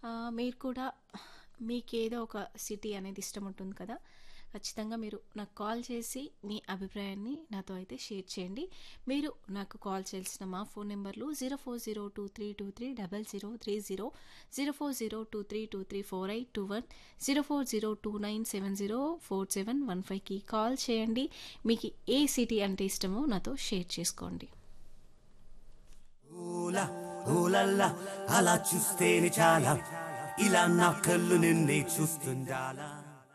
ఆ, మీరు కూడా మీకేదో ఒక సిటీ అనేది ఇష్టం ఉంటుంది కదా ఖచ్చితంగా మీరు నాకు కాల్ చేసి మీ అభిప్రాయాన్ని నాతో అయితే షేర్ చేయండి మీరు నాకు కాల్ చేయాల్సిన మా ఫోన్ నెంబర్లు zero four zero two three two three double zero three zero zero four zero two three two three four eight two one zero four zero two nine seven zero four seven one ఫైవ్కి call చేయండి మీకు ఏ city అంటే ఇష్టమో నాతో share చేసుకోండి ఊలా ఊలల్లా అలా చూస్తేనే చాలా ఇలా నా కళ్ళు నిన్నే చూస్తుండాలా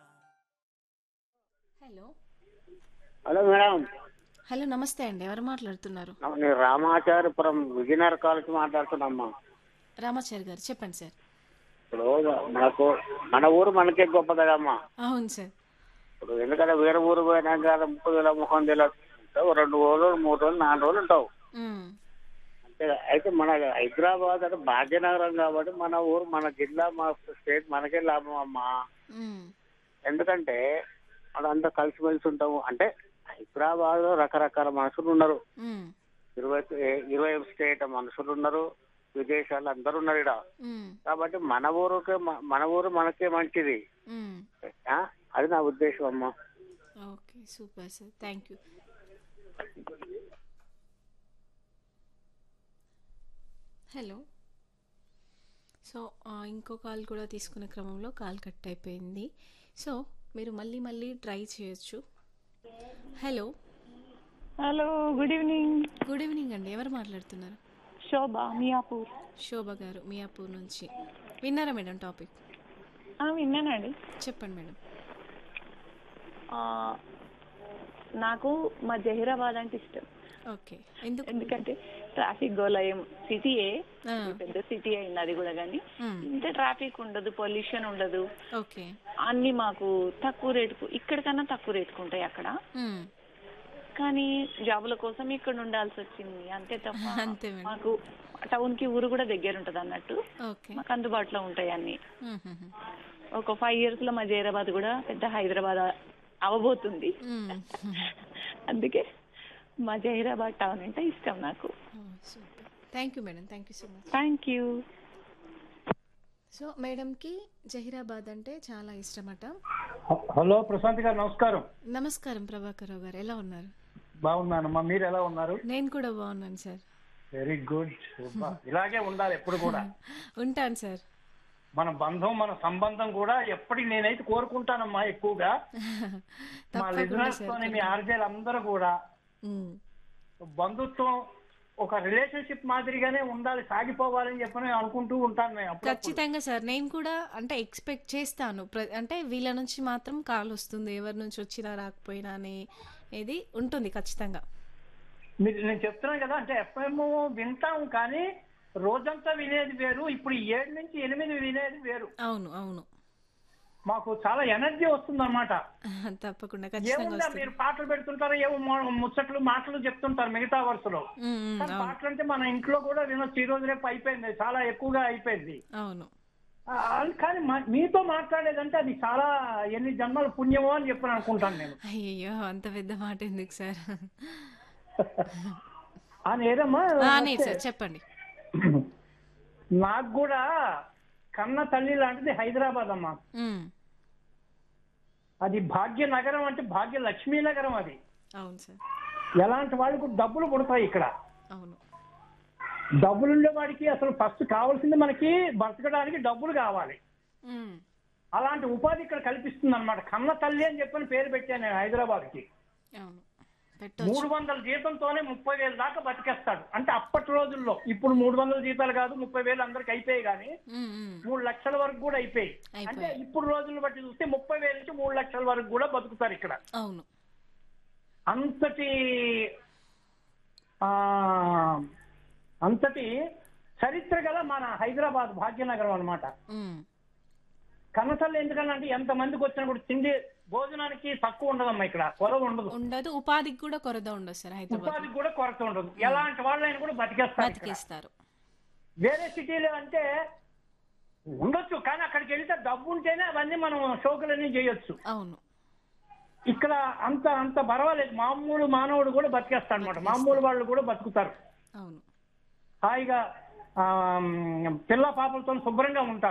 హలో హలో మేడం హలో నమస్తే అండి ఎవరు మాట్లాడుతున్నారు నేను రామాచార్యపురం విజయనగర్ కాలేజ్ మాట్లాడుతున్నామ్మా రామాచారి గారు చెప్పండి సార్ ఇప్పుడు మనకు మన ఊరు మనకే గొప్ప కదమ్మా అవును సార్ ఇప్పుడు ఎందుకంటే వేరే ఊరు పోయినాక ముప్పై వేల ముఖం తెలియదు రెండు రోజులు మూడు రోజులు నాలుగు రోజులు ఉంటావు మ్, అంతే అయితే మన హైదరాబాద్ అంటే భాగ్యనగరం కాబట్టి మన ఊరు మన జిల్లా మన స్టేట్ మనకే లాభం అమ్మా మ్, ఎందుకంటే మనంతా కలిసిమెలిసి ఉంటాము అంటే హైదరాబాద్ లో రకరకాల మనుషులు ఉన్నారు మ్, ఇరవై ఇరవై స్టేట్ మనుషులు ఉన్నారు విదేశాలు అందరు ఉన్నారు ఇక్కడ మ్, కాబట్టి మన ఊరుకే మ- మన ఊరు మనకే మంచిది మ్. ఆ? అది నా ఉద్దేశం అమ్మా okay super sir thank you hello so ఆ, ఇంకో కాల్ కూడా తీసుకునే క్రమంలో కాల్ కట్ అయిపోయింది సో మీరు మళ్ళీ మళ్ళీ ట్రై చేయొచ్చు hello hello good evening good evening అండి ఎవరు మాట్లాడుతున్నారు శోభ మియాపూర్ శోభ గారు మియాపూర్ నుంచి విన్నారా మేడం టాపిక్ ఆ, విన్నానండి చెప్పండి మేడం ఆ, నాకు మా జహీరాబాద్ అంటే ఇష్టం ఓకే ఎందుకు ఎందుకంటే ట్రాఫిక్ గోలయం సిటీయే ఆ, పెద్ద సిటీ అయింది అది కూడా కానీ మ్, ఇంత ట్రాఫిక్ ఉండదు పొల్యూషన్ ఉండదు ఓకే అన్ని మాకు తక్కువ రేటుకు ఇక్కడికన్నా తక్కువ రేటుకు ఉంటాయి అక్కడ మ్, కానీ జాబుల కోసం ఇక్కడ ఉండాల్సి వచ్చింది అంతే తప్ప అంతే మేడం మాకు టౌన్ కి ఊరు కూడా దగ్గర ఉంటది అన్నట్టు ఓకే మాకు అందుబాటులో ఉంటాయి అన్ని మ్, మ్, మ్. ఒక ఫైవ్ ఇయర్స్ లో మా జైరాబాద్ కూడా పెద్ద హైదరాబాద్ అవబోతుంది మ్మ్. అందుకే మా జహీరాబాద్ టౌన్ అంటే ఇష్టం నాకు ఓ, super thank you madam thank you so much thank you so మేడంకి జహీరాబాద్ అంటే చాలా ఇష్టమట హ- హలో ప్రశాంత్ గారు నమస్కారం నమస్కారం ప్రభాకర్ రావు గారు ఎలా ఉన్నారు బాగున్నానమ్మా మీరు ఎలా ఉన్నారు నేను కూడా బాగున్నాను సార్ వెరీ గుడ్ ఇలాగే ఉండాలి ఎప్పుడు కూడా ఉంటాను సార్ మన బంధం మన సంబంధం కూడా ఎప్పటికి నేనైతే కోరుకుంటానమ్మా ఎక్కువగా మా తప్పకుండా లిజనర్స్ సార్ తోని మీ ఆర్జేలు అందరూ కూడా మ్మ్. బంధుత్వం ఒక రిలేషన్షిప్ మాదిరిగానే ఉండాలి సాగిపోవాలని చెప్పని అనుకుంటూ ఉంటాను నేను అప్పుడప్పుడు. ఖచ్చితంగా సార్ నేను కూడా అంటే ఎక్స్పెక్ట్ చేస్తాను ప్ర- అంటే వీళ్ళ నుంచి మాత్రం కాల్ వస్తుంది ఎవరి నుంచి వచ్చినా రాకపోయినా అని ఇది ఉంటుంది ఖచ్చితంగా మీరు నేను చెప్తున్నాను కదా అంటే ఎఫ్ఎం వింటాం కానీ రోజంతా వినేది వేరు ఇప్పుడు ఈ ఏడు నుంచి ఎనిమిది వినేది వేరు అవును అవును మాకు చాలా ఎనర్జీ వస్తుంది తప్పకుండా ఖచ్చితంగా ఏముందా వస్తుంది మీరు పాటలు పెడుతుంటారు ఏమో మొ- ముచ్చట్లు మాటలు చెప్తుంటారు మిగతా వరుసలో మ్మ్, మ్మ్, కానీ అవును పాటలు అంటే మన ఇంట్లో కూడా వినొచ్చు ఈ రోజు రేపు అయిపోయింది చాలా ఎక్కువగా అయిపోయింది అవును ఆ, అది కానీ మా- మీతో మాట్లాడేదంటే అది చాలా ఎన్ని జన్మల పుణ్యమో అని చెప్పి అనుకుంటాను నేను అయ్యో అంత పెద్ద మాట ఎందుకు సార్ ఆ నేరమ్మా ఆ, లేదు సార్ చెప్పండి నాకు కూడా కన్న తల్లి లాంటిది హైదరాబాద్ అమ్మా మ్మ్. అది భాగ్య నగరం అంటే భాగ్య లక్ష్మీ నగరం అది అవును సార్ ఎలాంటి వాళ్ళకు డబ్బులు పుడతాయి ఇక్కడ అవును డబ్బులు ఉండే వాడికి అసలు ఫస్ట్ కావాల్సింది మనకి బతకడానికి డబ్బులు కావాలి మ్మ్. అలాంటి ఉపాధి ఇక్కడ కల్పిస్తుంది అనమాట కన్న తల్లి అని చెప్పని పేరు పెట్టాను నేను హైదరాబాద్ కి అవును పెట్టవచ్చు మూడు వందల జీతంతోనే ముప్పై వేలు దాకా బతికేస్తాడు అంటే అప్పటి రోజుల్లో ఇప్పుడు మూడు వందల జీతాలు కాదు ముప్పై వేలు అందరికి అయిపోయాయి కానీ మ్మ్, మ్మ్. మూడు లక్షల వరకు కూడా అయిపోయాయి అంటే అయిపోయాయి. ఇప్పుడు రోజులు బట్టి చూస్తే ముప్పై వేల నుంచి మూడు లక్షల వరకు కూడా బతుకుతారు ఇక్కడ అవును అంతటి ఆ అంతటి చరిత్ర గల మన హైదరాబాద్ భాగ్యనగరం అన్నమాట మ్మ్. కన్నతల్లి ఎందుకన్నా అంటే ఎంత మందికి వచ్చినా కూడా తిండి భోజనానికి తక్కువ ఉండదమ్మా ఇక్కడ కొరవ ఉండదు ఉండదు ఉపాధికి కూడా కొరత ఉండదు సార్ హైదరాబాద్ ఉపాధికి కూడా కొరత ఉండదు ఎలాంటి వాళ్ళైనా కూడా బతికేస్తారు ఇక్కడ. బతికిస్తారు వేరే సిటీలో అంటే ఉండొచ్చు కానీ అక్కడికి వెళ్తే డబ్బు ఉంటేనే అవన్నీ మనం షోకులన్నీ చేయొచ్చు అవును ఇక్కడ అంత అంత పర్వాలేదు మామూలు మానవుడు కూడా బతికేస్తాడు అనమాట మామూలు వాళ్ళు కూడా బతుకుతారు అవును హాయిగా ఆ, పిల్ల పాపలతో శుభ్రంగా ఉంటారు